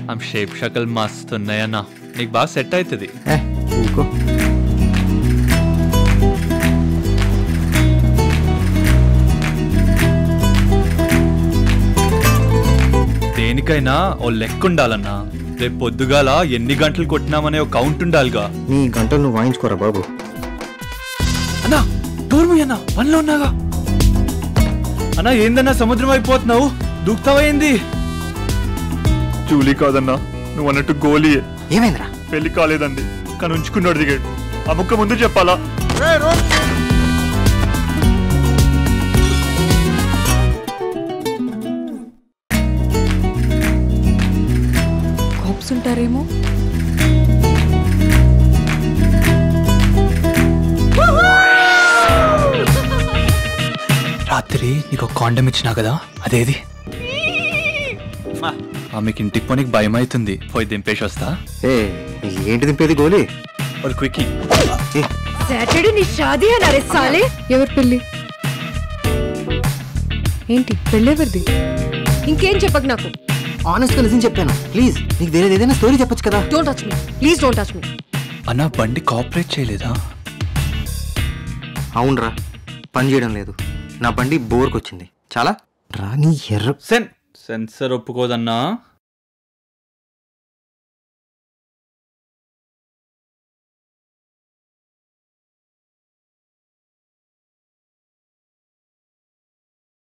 ఆమె షేప్ షకల్ మస్తు ఉన్నాయన్న నీకు బాగా సెట్ అవుతుంది ఏ ఊకో దేనికైనా ఓ లెక్క ఉండాలన్నా రేపు పొద్దుగాల ఎన్ని గంటలు కొట్టినామనే ఒక కౌంట్ ఉండాలిగా నీ గంటలు నువ్వు వాయించుకోరా బాబు అన్నా డోర్ మూయ్ అన్నా పనిలో ఉన్నాగా అన్నా ఏందన్నా సముద్రం అయిపోతున్నావు దూకుతావా ఏంది జూలీ కాదన్నా నువ్వు అన్నట్టు గోలీయే ఏమైందిరా పెళ్లి కాలేదండి కానీ ఉంచుకున్నాడు దిగాడు ఆ ముక్క ముందు చెప్పాలా కాప్స్ ఉంటారేమో రాత్రి నీకు కాండం ఇచ్చినా కదా అదేది ఆమెకి ఇంటికి పోనీకి భయం అవుతుంది పోయి దింపేసి వస్తా ఏ ఏంటి దింపేది గోలీ వాళ్ళు క్విక్కి ఏ, సాటర్డే నీ షాదీ అన్నారే సాలే ఎవరి పెళ్ళి ఏంటి పెళ్ళెవరిది ఇంకేం చెప్పకు నాకు ఆనెస్ట్ గా నిజం చెప్పాను ప్లీజ్ నీకు వేరే ఏదైనా స్టోరీ చెప్పొచ్చు కదా don't touch me please don't touch me అన్న బండి కోఆపరేట్ చేయలేదా అవునరా పని చేయడం లేదు నా బండి బోర్కి వచ్చింది చాలా రా నీ ఎర్ర సెన్ సెన్సర్ ఒప్పుకోదన్నా